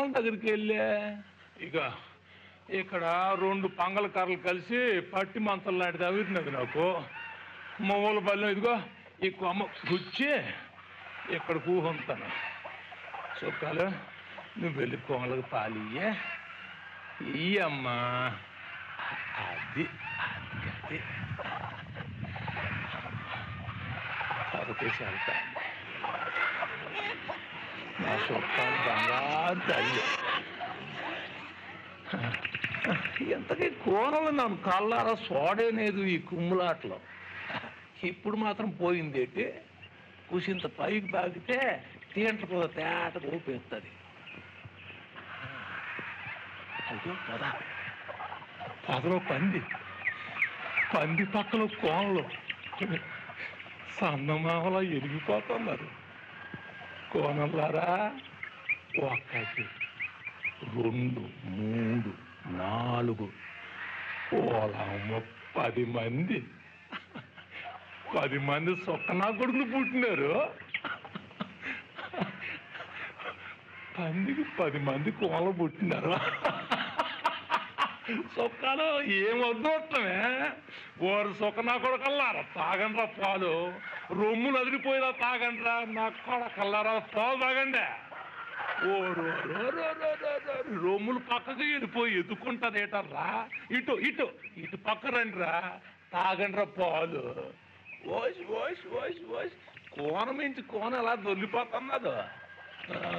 కోనల దగ్గరికి వెళ్ళే ఇక ఇక్కడ రెండు పంగల కర్రలు కలిసి పట్టి మంచం లాంటిది అవిరినది నాకు మొగల బల్లెం ఇదిగో ఈ కొమ్మ గుచ్చి ఇక్కడ కూహొంతాను చుక్కాలు నువ్వు వెళ్ళి కోమలకు పాలియ్యే ఇయ్యమ్మా అది అది అది ఒకటేసారి తల్లి నా చుట్టాలు బంగారు తల్లి ఎంతకీ కోనలు నన్ను కల్లారా సోడేనేదు ఈ కుమ్ములాట్లో ఇప్పుడు మాత్రం పోయింది ఏంటి కుసింత పైకి తాగితే తీంట్ల పొద తేట ఊపేస్తుంది అయ్యో పొద పొదలో పంది పంది పక్కన కోనలు సన్నమామలా ఎరిగిపోతున్నారు కోనలారా ఒకటి రెండు మూడు నాలుగు ఓలమ్మ పది మంది పది మంది సొక్కనా కొడుకులు పుట్టినారు పందికి పది మంది కోనలు పుట్టినారు సొక్కలు ఏం వద్దమే ఓరు సొక్కనా కొడకల్లారా తాగండ్రా పాలు రొమ్ములు అదిరిపోయినా తాగండ్రా నా కొడకల్లారా పాలు తాగండి ఓరు ఓరు, ఓరు, ఓరు, ఓరు, ఓరు, ఓరు. రొమ్ములు పక్కకి వెళ్ళిపోయి ఎదుకుంటది ఏటర్రా ఇటు ఇటు ఇటు పక్క రండిరా తాగండ్రా పాలు ఓసి ఓసి ఓసి ఓసి కోన మించి కోన ఎలా దొల్లిపోతున్నదో